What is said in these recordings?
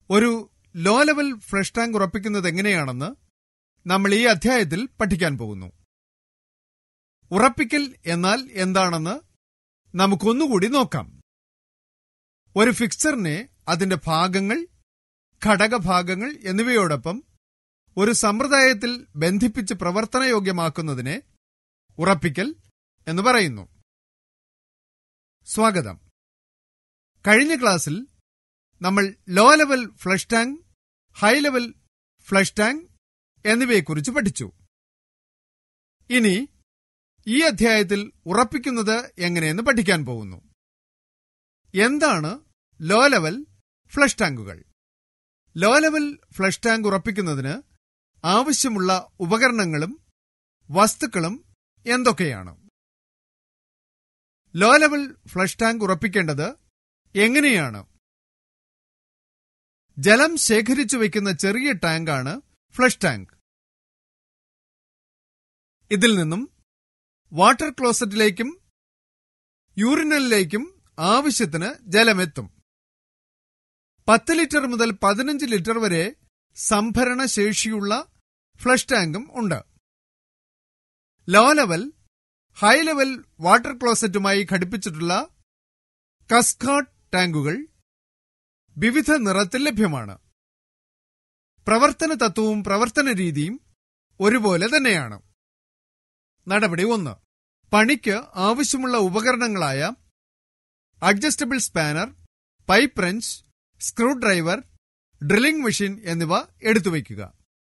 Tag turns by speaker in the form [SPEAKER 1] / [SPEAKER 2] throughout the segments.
[SPEAKER 1] ഒരു low level flush tank ഉറപ്പിക്കുന്നത് എങ്ങനെയാണെന്ന് നമ്മൾ ഈ അധ്യായത്തിൽ പഠിക്കാൻ പോകുന്നു ഉറപ്പിക്കൽ എന്നാൽ എന്താണെന്ന് നമുക്കൊന്നുകൂടി നോക്കാം ഒരു ഫിക്സറിനെ അതിന്റെ ഭാഗങ്ങൾ ഘടകഭാഗങ്ങൾ എന്നിവയോടൊപ്പം ഒരു സമ്പ്രദായത്തിൽ ബന്ധിപ്പിച്ച് പ്രവർത്തനയോഗ്യമാക്കുന്നതിനെ ഉറപ്പിക്കൽ എന്ന് പറയുന്നു സ്വാഗതം കഴിഞ്ഞ ക്ലാസ്സിൽ നമ്മൾ low level flush tank high level flush tank എന്നിവയെക്കുറിച്ച് പഠിച്ചു ഇനി ഈ അധ്യായത്തിൽ ഉറപ്പിക്കുന്നത് എങ്ങനെയെന്ന് പഠിക്കാൻ പോകുന്നു എന്താണ് ലോ ലെവൽ ഫ്ലഷ് ടാങ്കുകൾ ലോ ലെവൽ ഫ്ലഷ് ടാങ്ക് ഉറപ്പിക്കുന്നതിന് ആവശ്യമുള്ള ഉപകരണങ്ങളും വസ്തുക്കളും എന്തൊക്കെയാണ് ലോ ലെവൽ ഫ്ലഷ് ടാങ്ക് ഉറപ്പിക്കേണ്ടത് എങ്ങനെയാണ് ജലം ശേഖരിച്ചു വയ്ക്കുന്ന ചെറിയ ടാങ്കാണ് ഫ്ലഷ് ടാങ്ക് ഇതിൽ നിന്നും വാട്ടർ ക്ലോസറ്റിലേക്കും യൂറിനലിലേക്കും ആവശ്യത്തിന് ജലമെത്തും പത്ത് ലിറ്റർ മുതൽ പതിനഞ്ച് ലിറ്റർ വരെ സംഭരണ ശേഷിയുള്ള ഫ്ലഷ് ടാങ്കും ഉണ്ട് low level high level water ക്ലോസറ്റുമായി ഘടിപ്പിച്ചിട്ടുള്ള കസ്കാട്ട് ടാങ്കുകൾ വിവിധ നിറത്തിൽ ലഭ്യമാണ് പ്രവർത്തന തത്വവും പ്രവർത്തന രീതിയും ഒരുപോലെ തന്നെയാണ് നടപടി ഒന്ന് പണിക്ക് ആവശ്യമുള്ള ഉപകരണങ്ങളായ adjustable spanner pipe wrench screwdriver drilling machine എന്നിവ എടുത്തുവയ്ക്കുക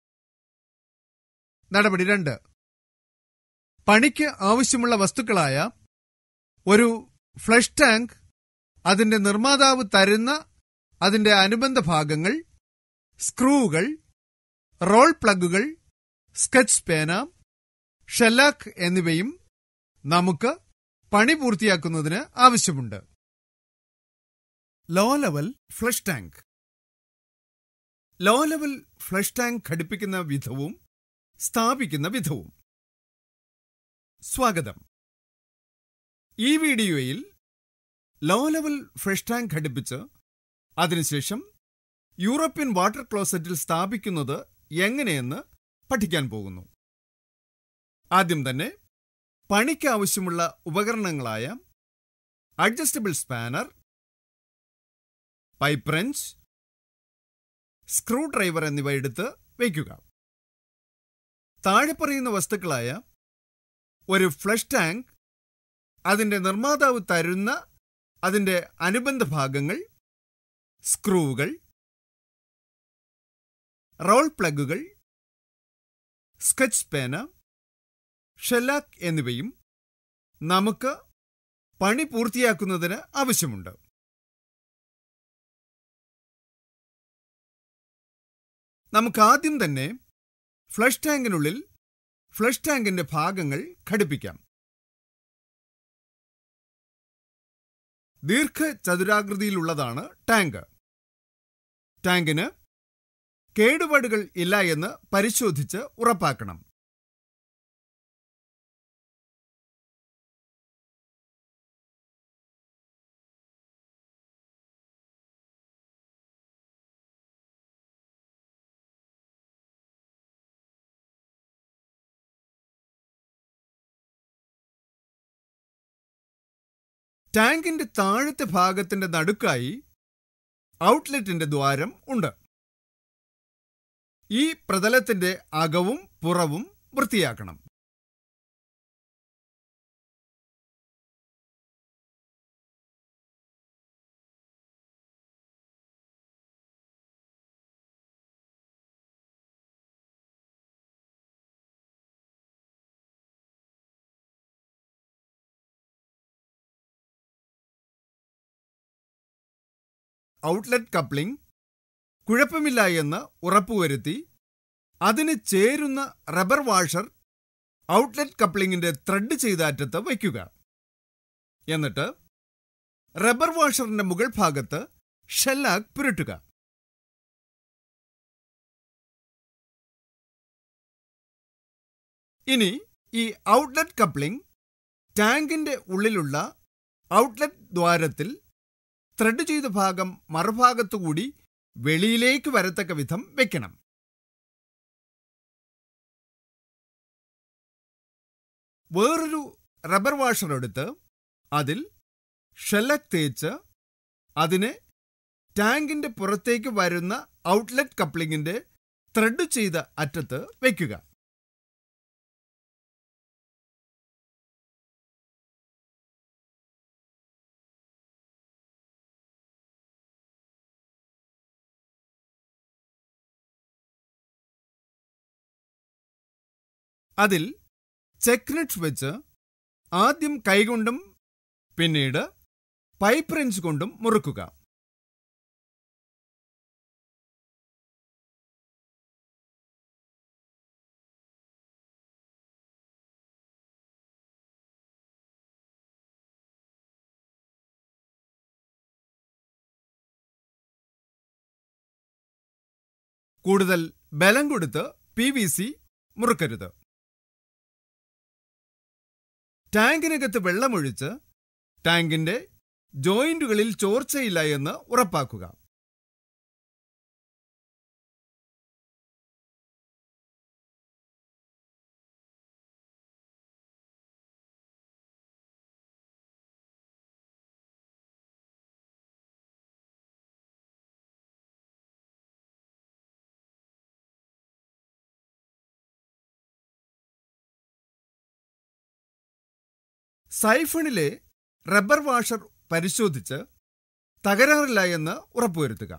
[SPEAKER 1] നടപടി രണ്ട് പണിക്ക് ആവശ്യമുള്ള വസ്തുക്കളായ ഒരു ഫ്ലഷ് ടാങ്ക് അതിന്റെ നിർമ്മാതാവ് തരുന്ന അതിന്റെ അനുബന്ധ ഭാഗങ്ങൾ സ്ക്രൂകൾ റോൾ പ്ലഗുകൾ സ്കെച്ച് പേന ഷെല്ലാക്ക് എന്നിവയും നമുക്ക് പണി പൂർത്തിയാക്കുന്നതിന് ആവശ്യമുണ്ട് low level flush tank low level flush tank ഘടിപ്പിക്കുന്ന വിധവും സ്ഥാപിക്കുന്ന വിധവും സ്വാഗതം ഈ വീഡിയോയിൽ ലോ ലെവൽ ഫ്ലഷ് ടാങ്ക് ഘടിപ്പിച്ച് അതിനുശേഷം യൂറോപ്യൻ വാട്ടർ ക്ലോസറ്റിൽ സ്ഥാപിക്കുന്നത് എങ്ങനെയെന്ന് പഠിക്കാൻ പോകുന്നു ആദ്യം തന്നെ പണിക്ക് ആവശ്യമുള്ള ഉപകരണങ്ങളായ adjustable spanner pipe wrench screwdriver എന്നിവ എടുത്ത് വയ്ക്കുക താഴെ പറയുന്ന വസ്തുക്കളായ ഒരു ഫ്ലഷ് ടാങ്ക് അതിന്റെ നിർമ്മാതാവ് തരുന്ന അതിന്റെ അനുബന്ധ ഭാഗങ്ങൾ സ്ക്രൂകൾ റോൾ പ്ലഗുകൾ സ്കെച്ച് പേന ഷെല്ലാക്ക് എന്നിവയും നമുക്ക് പണി പൂർത്തിയാക്കുന്നതിന് ആവശ്യമുണ്ട് നമുക്ക് ആദ്യം തന്നെ ഫ്ലഷ് ടാങ്കിനുള്ളിൽ ഫ്ലഷ് ടാങ്കിന്റെ ഭാഗങ്ങൾ ഘടിപ്പിക്കാം ദീർഘചതുരാകൃതിയിലുള്ളതാണ് ടാങ്ക് ടാങ്കിന് കേടുപാടുകൾ ഇല്ല എന്ന് പരിശോധിച്ച് ഉറപ്പാക്കണം ടാങ്കിന്റെ താഴത്തെ ഭാഗത്തിന്റെ നടുക്കായി ഔട്ട്ലെറ്റിന്റെ ദ്വാരം ഉണ്ട് ഈ പ്രതലത്തിന്റെ അകവും പുറവും വൃത്തിയാക്കണം ഔട്ട്ലെറ്റ് കപ്ലിംഗ് കുഴപ്പമില്ല എന്ന് ഉറപ്പുവരുത്തി അതിന് ചേരുന്ന റബ്ബർ വാഷർ ഔട്ട്ലെറ്റ് കപ്ലിംഗിന്റെ ത്രെഡ് ചെയ്ത അറ്റത്ത് വയ്ക്കുക എന്നിട്ട് റബ്ബർ വാഷറിന്റെ മുകൾ ഭാഗത്ത് ഷെല്ലാക്ക് പുരട്ടുക ഇനി ഈ ഔട്ട്ലെറ്റ് കപ്ലിംഗ് ടാങ്കിന്റെ ഉള്ളിലുള്ള ഔട്ട്ലെറ്റ് ദ്വാരത്തിൽ ത്രെഡ് ചെയ്ത ഭാഗം മറുഭാഗത്തുകൂടി വെളിയിലേക്ക് വരത്തക്ക വിധം വെക്കണം വേറൊരു റബ്ബർ വാഷർ എടുത്ത് അതിൽ ഷെല്ലക് തേച്ച് അതിനെ ടാങ്കിന്റെ പുറത്തേക്ക് വരുന്ന ഔട്ട്ലെറ്റ് കപ്ലിങ്ങിന്റെ ത്രെഡ് ചെയ്ത അറ്റത്ത് വയ്ക്കുക അതിൽ ചെക്നെറ്റ് വെച്ച് ആദ്യം കൈകൊണ്ടും പിന്നീട് പൈപ്പ് റെഞ്ച് കൊണ്ടും മുറുക്കുക കൂടുതൽ ബലം കൊടുത്ത് പി വി സി മുറുക്കരുത് ടാങ്കിനകത്ത് വെള്ളമൊഴിച്ച് ടാങ്കിന്റെ ജോയിന്റുകളിൽ ചോർച്ചയില്ല എന്ന് ഉറപ്പാക്കുക സൈഫണിലെ റബ്ബർ വാഷർ പരിശോധിച്ച് തകരാറില്ല എന്ന് ഉറപ്പുവരുത്തുക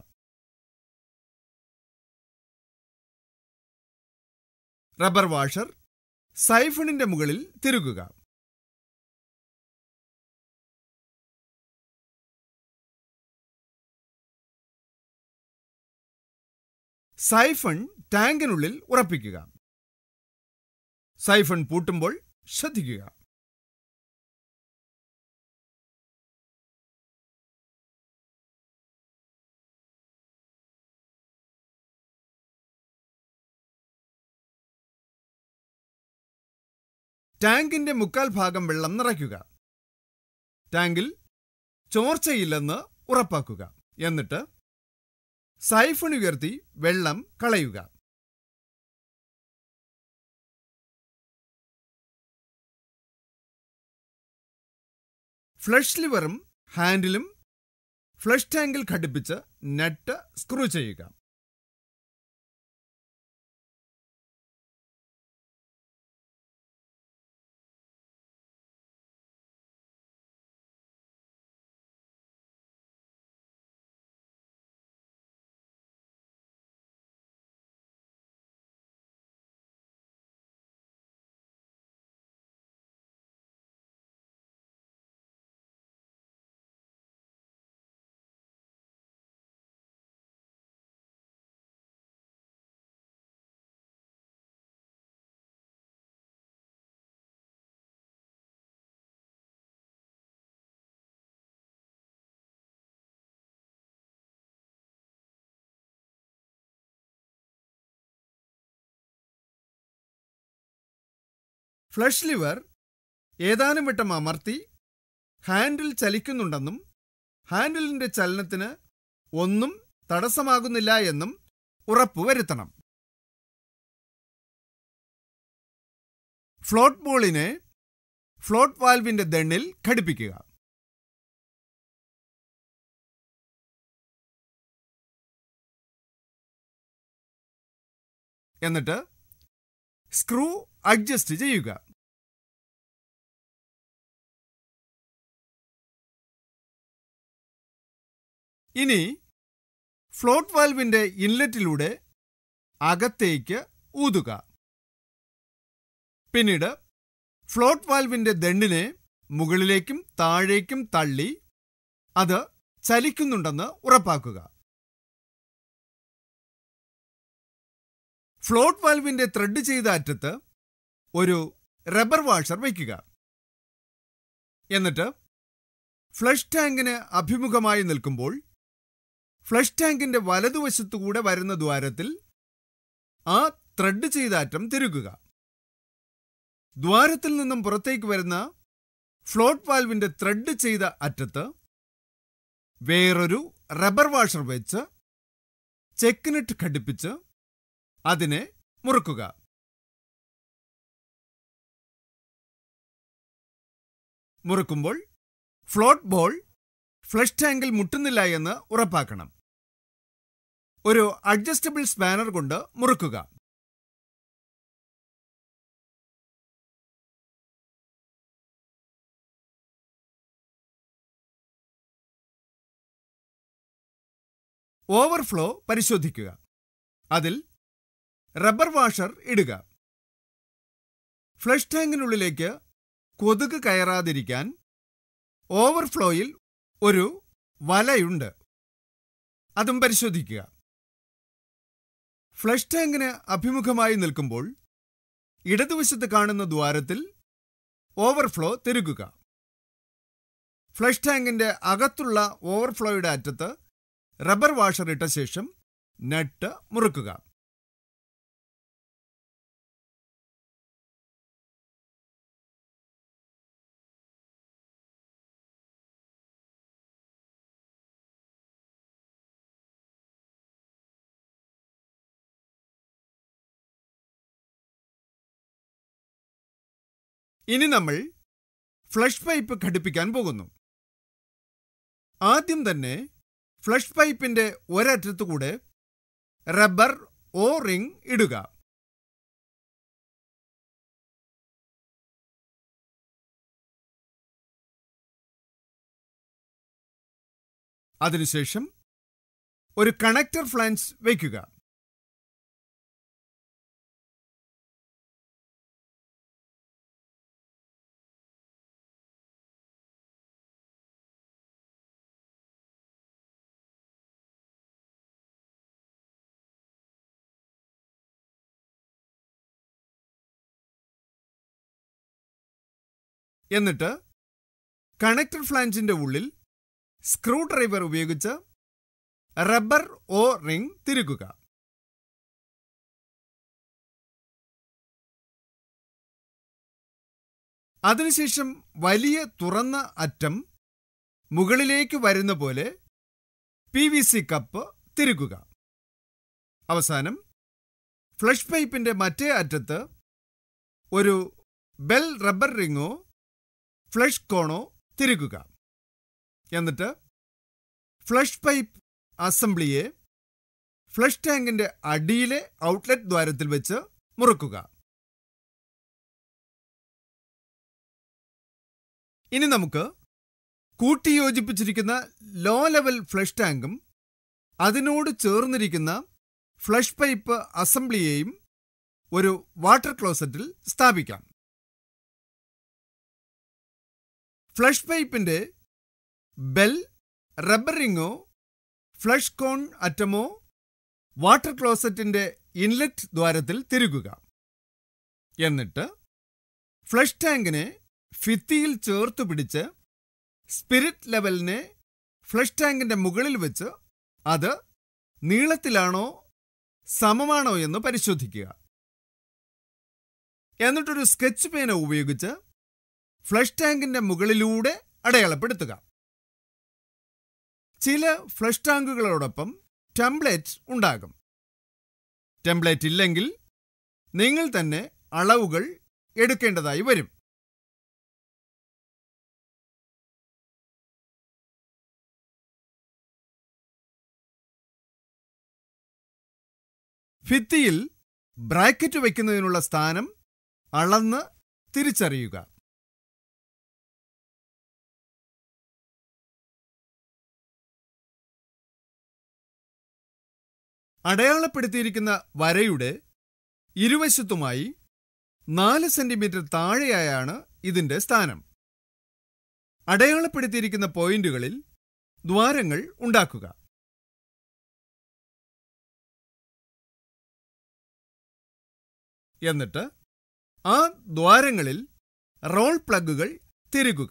[SPEAKER 1] റബ്ബർ വാഷർ സൈഫണിന്റെ മുകളിൽ തിരുകുക സൈഫൺ ടാങ്കിനുള്ളിൽ ഉറപ്പിക്കുക സൈഫൺ പൂട്ടുമ്പോൾ ശ്രദ്ധിക്കുക ടാങ്കിന്റെ മുക്കാൽ ഭാഗം വെള്ളം നിറയ്ക്കുക ടാങ്കിൽ ചോർച്ചയില്ലെന്ന് ഉറപ്പാക്കുക എന്നിട്ട് സൈഫൺ ഉയർത്തി വെള്ളം കളയുക ഫ്ലഷ് ലിവറും ഹാൻഡിലും ഫ്ലഷ് ടാങ്കിൽ ഘടിപ്പിച്ച് നട്ട് സ്ക്രൂ ചെയ്യുക ഫ്ലഷ് ലിവർ ഏതാനും വട്ടം അമർത്തി ഹാൻഡിൽ ചലിക്കുന്നുണ്ടെന്നും ഹാൻഡിലിന്റെ ചലനത്തിന് ഒന്നും തടസ്സമാകുന്നില്ല എന്നും ഉറപ്പുവരുത്തണം ഫ്ലോട്ട് ബോളിനെ ഫ്ലോട്ട് വാൽവിന്റെ ദണ്ണിൽ ഘടിപ്പിക്കുക എന്നിട്ട് സ്ക്രൂ അഡ്ജസ്റ്റ് ചെയ്യുക ഇനി ഫ്ലോട്ട് വാൽവിന്റെ ഇൻലെറ്റിലൂടെ അകത്തേക്ക് ഊതുക പിന്നീട് ഫ്ലോട്ട് വാൽവിന്റെ ദണ്ഡിനെ മുകളിലേക്കും താഴേക്കും തള്ളി അത് ചലിക്കുന്നുണ്ടെന്ന് ഉറപ്പാക്കുക ഫ്ലോട്ട് വാൽവിന്റെ ത്രെഡ് ചെയ്ത അറ്റത്ത് ഒരു റബ്ബർ വാഷർ വയ്ക്കുക എന്നിട്ട് ഫ്ലഷ് ടാങ്കിന് അഭിമുഖമായി നിൽക്കുമ്പോൾ ഫ്ലഷ് ടാങ്കിന്റെ വലതുവശത്തുകൂടെ വരുന്ന ദ്വാരത്തിൽ ആ ത്രെഡ് ചെയ്ത അറ്റം തിരുകുക ദ്വാരത്തിൽ നിന്നും പുറത്തേക്ക് വരുന്ന ഫ്ലോട്ട് വാൽവിന്റെ ത്രെഡ് ചെയ്ത അറ്റത്ത് വേറൊരു റബ്ബർ വാഷർ വെച്ച് ചെക്കിനിട്ട് ഘടിപ്പിച്ച് അതിനെ മുറുക്കുക മുറുക്കുമ്പോൾ ഫ്ലോട്ട് ബോൾ ഫ്ലഷ് ടാങ്കിൽ മുട്ടുന്നില്ല എന്ന് ഉറപ്പാക്കണം ഒരു അഡ്ജസ്റ്റബിൾ സ്പാനർ കൊണ്ട് മുറുക്കുക ഓവർഫ്ലോ പരിശോധിക്കുക അതിൽ റബ്ബർ വാഷർ ഇടുക ഫ്ലഷ് ടാങ്കിനുള്ളിലേക്ക് കൊതുക് കയറാതിരിക്കാൻ ഓവർഫ്ലോയിൽ ഒരു വലയുണ്ട് അതും പരിശോധിക്കുക ഫ്ലഷ് ടാങ്കിന് അഭിമുഖമായി നിൽക്കുമ്പോൾ ഇടതുവശത്ത് കാണുന്ന ദ്വാരത്തിൽ ഓവർഫ്ലോ തിരുകുക ഫ്ലഷ് ടാങ്കിന്റെ അകത്തുള്ള ഓവർഫ്ലോയുടെ അറ്റത്ത് റബ്ബർ വാഷർ ഇട്ട ശേഷം നട്ട് മുറുക്കുക ഇനി നമ്മൾ ഫ്ലഷ് പൈപ്പ് ഘടിപ്പിക്കാൻ പോകുന്നു ആദ്യം തന്നെ ഫ്ലഷ് പൈപ്പിന്റെ ഒരറ്റത്തുകൂടെ റബ്ബർ ഓ റിംഗ് ഇടുക അതിനുശേഷം ഒരു കണക്ടർ ഫ്ലാൻസ് വയ്ക്കുക എന്നിട്ട് കണക്ടർ ഫ്ലാൻസിന്റെ ഉള്ളിൽ സ്ക്രൂ ഡ്രൈവർ ഉപയോഗിച്ച് റബ്ബർ ഓ റിംഗ് തിരുകുക അതിനുശേഷം വലിയ തുറന്ന അറ്റം മുകളിലേക്ക് വരുന്ന പോലെ പി വി സി കപ്പ് തിരുകുക അവസാനം ഫ്ലഷ് പൈപ്പിന്റെ മറ്റേ അറ്റത്ത് ഒരു ബെൽ റബ്ബർ റിങ്ങോ ഫ്ലഷ് കോണോ തിരുകുക എന്നിട്ട് ഫ്ലഷ് പൈപ്പ് അസംബ്ലിയെ ഫ്ലഷ് ടാങ്കിന്റെ അടിയിലെ ഔട്ട്ലെറ്റ് ദ്വാരത്തിൽ വെച്ച് മുറുക്കുക ഇനി നമുക്ക് കൂട്ടിയോജിപ്പിച്ചിരിക്കുന്ന ലോ ലെവൽ ഫ്ലഷ് ടാങ്കും അതിനോട് ചേർന്നിരിക്കുന്ന ഫ്ലഷ് പൈപ്പ് അസംബ്ലിയെയും ഒരു വാട്ടർ ക്ലോസറ്റിൽ സ്ഥാപിക്കാം ഫ്ലഷ് പൈപ്പിന്റെ ബെൽ റബ്ബറിങ്ങോ ഫ്ലഷ് കോൺ അറ്റമോ വാട്ടർ ക്ലോസറ്റിന്റെ ഇൻലെറ്റ് ദ്വാരത്തിൽ തിരുകുക എന്നിട്ട് ഫ്ലഷ് ടാങ്കിനെ ഭിത്തിയിൽ ചേർത്ത് പിടിച്ച് സ്പിരിറ്റ് ലെവലിനെ ഫ്ലഷ് ടാങ്കിന്റെ മുകളിൽ വെച്ച് അത് നീളത്തിലാണോ സമമാണോ എന്ന് പരിശോധിക്കുക എന്നിട്ടൊരു സ്കെച്ച് പേന ഉപയോഗിച്ച് ഫ്ലഷ് ടാങ്കിന്റെ മുകളിലൂടെ അടയാളപ്പെടുത്തുക ചില ഫ്ലഷ് ടാങ്കുകളോടൊപ്പം ടെംപ്ലേറ്റ് ഉണ്ടാകും ടെംപ്ലേറ്റ് ഇല്ലെങ്കിൽ നിങ്ങൾ തന്നെ അളവുകൾ എടുക്കേണ്ടതായി വരും ഭിത്തിയിൽ ബ്രാക്കറ്റ് വയ്ക്കുന്നതിനുള്ള സ്ഥാനം അളന്ന് തിരിച്ചറിയുക അടയാളപ്പെടുത്തിയിരിക്കുന്ന വരയുടെ ഇരുവശത്തുമായി നാല് സെന്റിമീറ്റർ താഴെയായാണ് ഇതിന്റെ സ്ഥാനം അടയാളപ്പെടുത്തിയിരിക്കുന്ന പോയിന്റുകളിൽ ദ്വാരങ്ങൾ ഉണ്ടാക്കുക എന്നിട്ട് ആ ദ്വാരങ്ങളിൽ റോൾ പ്ലഗുകൾ തിരുകുക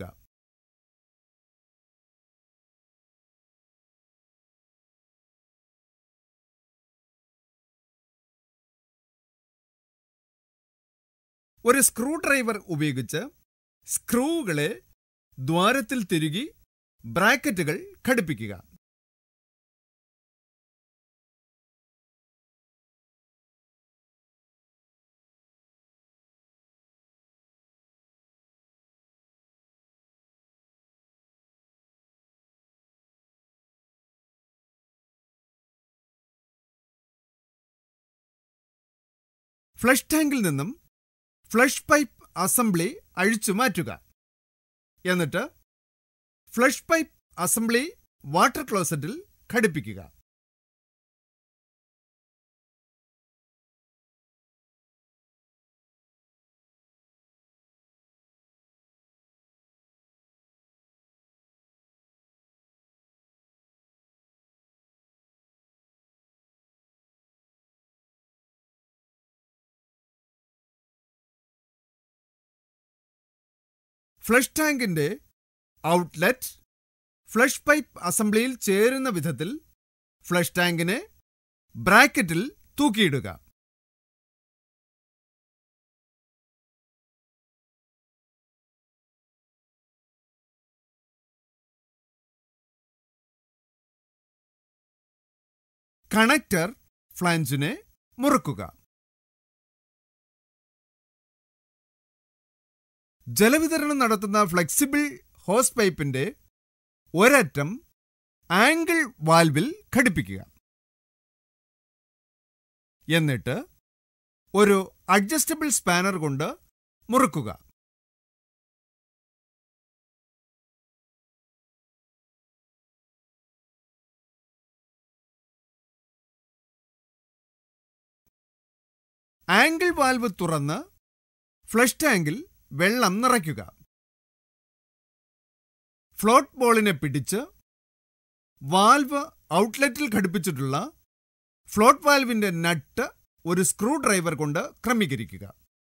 [SPEAKER 1] ഒരു സ്ക്രൂ ഡ്രൈവർ ഉപയോഗിച്ച് സ്ക്രൂകളെ ദ്വാരത്തിൽ തിരുകി ബ്രാക്കറ്റുകൾ ഘടിപ്പിക്കുക ഫ്ലഷ് ടാങ്കിൽ നിന്നും ഫ്ലഷ് പൈപ്പ് അസംബ്ലി അഴിച്ചു മാറ്റുക എന്നിട്ട് ഫ്ലഷ് പൈപ്പ് അസംബ്ലി വാട്ടർ ക്ലോസറ്റിൽ ഘടിപ്പിക്കുക ഫ്ലഷ് ടാങ്കിന്റെ ഔട്ട്ലെറ്റ് ഫ്ലഷ് പൈപ്പ് അസംബ്ലിയിൽ ചേരുന്ന വിധത്തിൽ ഫ്ലഷ് ടാങ്കിനെ ബ്രാക്കറ്റിൽ തൂക്കിയിടുക കണക്ടർ ഫ്ലാഞ്ചിനെ മുറുക്കുക ജലവിതരണം നടത്തുന്ന ഫ്ലെക്സിബിൾ ഹോസ് പൈപ്പിന്റെ ഒരറ്റം ആംഗിൾ വാൽവിൽ ഘടിപ്പിക്കുക എന്നിട്ട് ഒരു അഡ്ജസ്റ്റബിൾ സ്പാനർ കൊണ്ട് മുറുക്കുക ആംഗിൾ വാൽവ് തുറന്ന് ഫ്ലഷ് ടാങ്കിൽ വെള്ളം നിറയ്ക്കുക ഫ്ലോട്ട് ബോളിനെ പിടിച്ച് വാൽവ് ഔട്ട്ലെറ്റിൽ ഘടിപ്പിച്ചിട്ടുള്ള ഫ്ലോട്ട് വാൽവിന്റെ നട്ട് ഒരു സ്ക്രൂ ഡ്രൈവർ കൊണ്ട് ക്രമീകരിക്കുക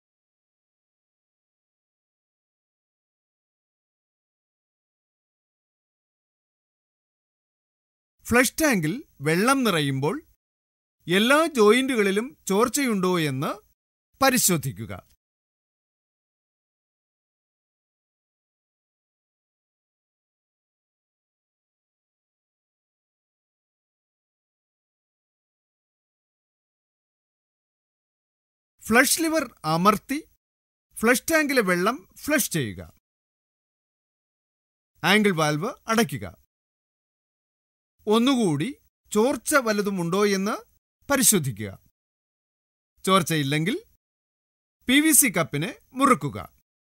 [SPEAKER 1] ഫ്ലഷ് ടാങ്കിൽ വെള്ളം നിറയുമ്പോൾ എല്ലാ ജോയിന്റുകളിലും ചോർച്ചയുണ്ടോ എന്ന് പരിശോധിക്കുക ഫ്ലഷ് ലിവർ അമർത്തി ഫ്ലഷ് ടാങ്കിലെ വെള്ളം ഫ്ലഷ് ചെയ്യുക ആംഗിൾ വാൽവ് അടയ്ക്കുക ഒന്നുകൂടി ചോർച്ച വല്ലതുമുണ്ടോ എന്ന് പരിശോധിക്കുക ചോർച്ചയില്ലെങ്കിൽ പി വി സി കപ്പിനെ മുറുക്കുക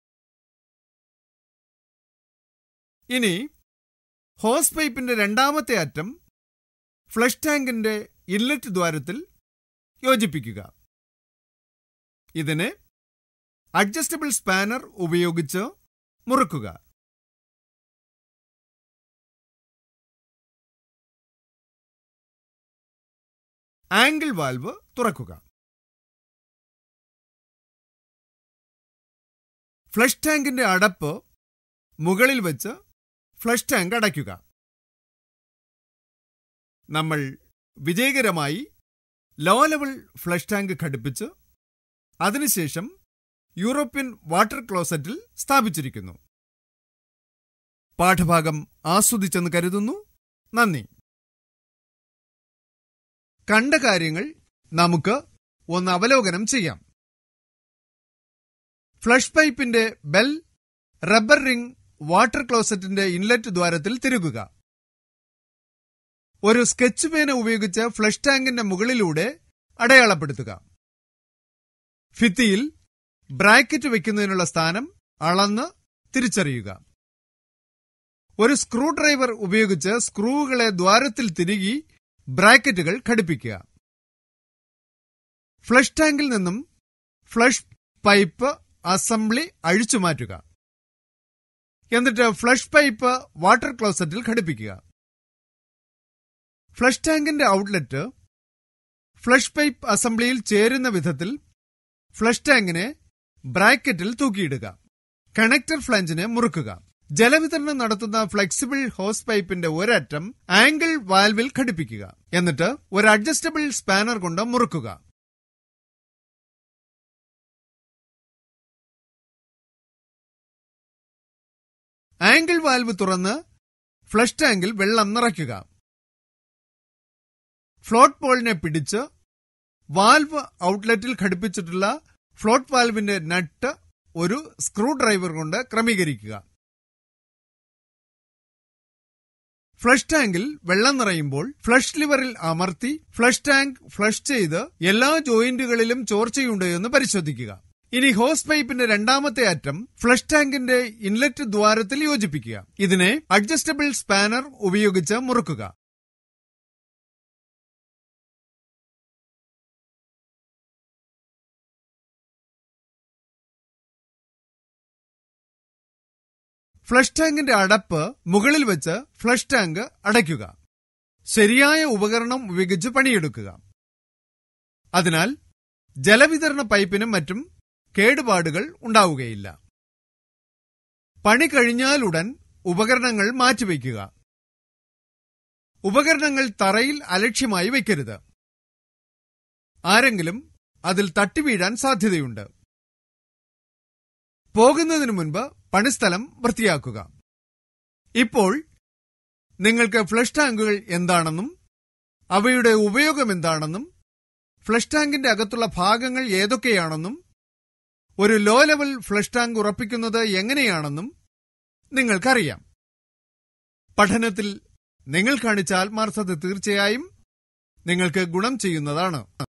[SPEAKER 1] ഇനി ഹോസ് പൈപ്പിന്റെ രണ്ടാമത്തെ അറ്റം ഫ്ലഷ് ടാങ്കിന്റെ ഇൻലെറ്റ് ദ്വാരത്തിൽ യോജിപ്പിക്കുക ഇതിനെ അഡ്ജസ്റ്റബിൾ സ്പാനർ ഉപയോഗിച്ച് മുറുക്കുക ആംഗിൾ വാൽവ് തുറക്കുക ഫ്ലഷ് ടാങ്കിന്റെ അടപ്പ് മുകളിൽ വെച്ച് ഫ്ലഷ് ടാങ്ക് അടയ്ക്കുക നമ്മൾ വിജയകരമായി ലോ ലെവൽ ഫ്ലഷ് ടാങ്ക് ഘടിപ്പിച്ച് അതിനുശേഷം യൂറോപ്യൻ വാട്ടർ ക്ലോസറ്റിൽ സ്ഥാപിച്ചിരിക്കുന്നു പാഠഭാഗം ആസ്വദിച്ചെന്ന് കരുതുന്നു നന്ദി കണ്ട കാര്യങ്ങൾ നമുക്ക് ഒന്ന് അവലോകനം ചെയ്യാം ഫ്ലഷ് പൈപ്പിന്റെ ബെൽ റബ്ബർ റിംഗ് വാട്ടർ ക്ലോസറ്റിന്റെ ഇൻലെറ്റ് ദ്വാരത്തിൽ തിരുകുക ഒരു സ്കെച്ച് പേന ഉപയോഗിച്ച് ഫ്ലഷ് ടാങ്കിന്റെ മുകളിലൂടെ അടയാളപ്പെടുത്തുക ഭിത്തിയിൽ ബ്രാക്കറ്റ് വെക്കുന്നതിനുള്ള സ്ഥാനം അളന്ന് തിരിച്ചറിയുക ഒരു സ്ക്രൂ ഡ്രൈവർ ഉപയോഗിച്ച് സ്ക്രൂവുകളെ ദ്വാരത്തിൽ തിരുകി ബ്രാക്കറ്റുകൾ ഘടിപ്പിക്കുക ഫ്ലഷ് ടാങ്കിൽ നിന്നും ഫ്ലഷ് പൈപ്പ് അസംബ്ലി അഴിച്ചുമാറ്റുക എന്നിട്ട് ഫ്ലഷ് പൈപ്പ് വാട്ടർ ക്ലോസറ്റിൽ ഘടിപ്പിക്കുക ഫ്ലഷ് ടാങ്കിന്റെ ഔട്ട്ലെറ്റ് ഫ്ലഷ് പൈപ്പ് അസംബ്ലിയിൽ ചേരുന്ന വിധത്തിൽ ഫ്ലഷ് ടാങ്കിനെ ബ്രാക്കറ്റിൽ തൂക്കിയിടുക കണക്ടർ ഫ്ലഞ്ചിനെ മുറുക്കുക ജലവിതരണം നടത്തുന്ന ഫ്ലെക്സിബിൾ ഹോസ് പൈപ്പിന്റെ ഒരറ്റം ആംഗിൾ വാൽവിൽ ഘടിപ്പിക്കുക എന്നിട്ട് ഒരു അഡ്ജസ്റ്റബിൾ സ്പാനർ കൊണ്ട് മുറുക്കുക ആംഗിൾ വാൽവ് തുറന്ന് ഫ്ലഷ് ടാങ്കിൽ വെള്ളം നിറയ്ക്കുക ഫ്ലോട്ട് പോളിനെ പിടിച്ച് വാൽവ് ഔട്ട്ലെറ്റിൽ ഘടിപ്പിച്ചിട്ടുള്ള ഫ്ലോട്ട് വാൽവിന്റെ നട്ട് ഒരു സ്ക്രൂ ഡ്രൈവർ കൊണ്ട് ക്രമീകരിക്കുക ഫ്ലഷ് ടാങ്കിൽ വെള്ളം നിറയുമ്പോൾ ഫ്ലഷ് ലിവറിൽ അമർത്തി ഫ്ലഷ് ടാങ്ക് ഫ്ലഷ് ചെയ്ത് എല്ലാ ജോയിന്റുകളിലും ചോർച്ചയുണ്ടോ എന്ന് പരിശോധിക്കുക ഇനി ഹോസ് പൈപ്പിന്റെ രണ്ടാമത്തെ അറ്റം ഫ്ലഷ് ടാങ്കിന്റെ ഇൻലെറ്റ് ദ്വാരത്തിൽ യോജിപ്പിക്കുക ഇതിനെ അഡ്ജസ്റ്റബിൾ സ്പാനർ ഉപയോഗിച്ച് മുറുക്കുക ഫ്ലഷ് ടാങ്കിന്റെ അടപ്പ് മുകളിൽ വെച്ച് ഫ്ലഷ് ടാങ്ക് അടയ്ക്കുക ശരിയായ ഉപകരണം ഉപയോഗിച്ച് പണിയെടുക്കുക അതിനാൽ ജലവിതരണ പൈപ്പിനും മറ്റും കേടുപാടുകൾ ഉണ്ടാവുകയില്ല പണി കഴിഞ്ഞാലുടൻ ഉപകരണങ്ങൾ മാറ്റിവെക്കുക ഉപകരണങ്ങൾ തറയിൽ അലക്ഷ്യമായി വയ്ക്കരുത് ആരെങ്കിലും അതിൽ തട്ടിവീഴാൻ സാധ്യതയുണ്ട് പോകുന്നതിനു മുൻപ് പണിസ്ഥലം വൃത്തിയാക്കുക ഇപ്പോൾ നിങ്ങൾക്ക് ഫ്ലഷ് ടാങ്കുകൾ എന്താണെന്നും അവയുടെ ഉപയോഗം എന്താണെന്നും ഫ്ലഷ് ടാങ്കിന്റെ അകത്തുള്ള ഭാഗങ്ങൾ ഏതൊക്കെയാണെന്നും ഒരു ലോ ലെവൽ ഫ്ലഷ് ടാങ്ക് ഉറപ്പിക്കുന്നത് എങ്ങനെയാണെന്നും നിങ്ങൾക്കറിയാം പഠനത്തിൽ നിങ്ങൾ കാണിച്ച ആത്മാർത്ഥത തീർച്ചയായും നിങ്ങൾക്ക് ഗുണം ചെയ്യുന്നതാണ്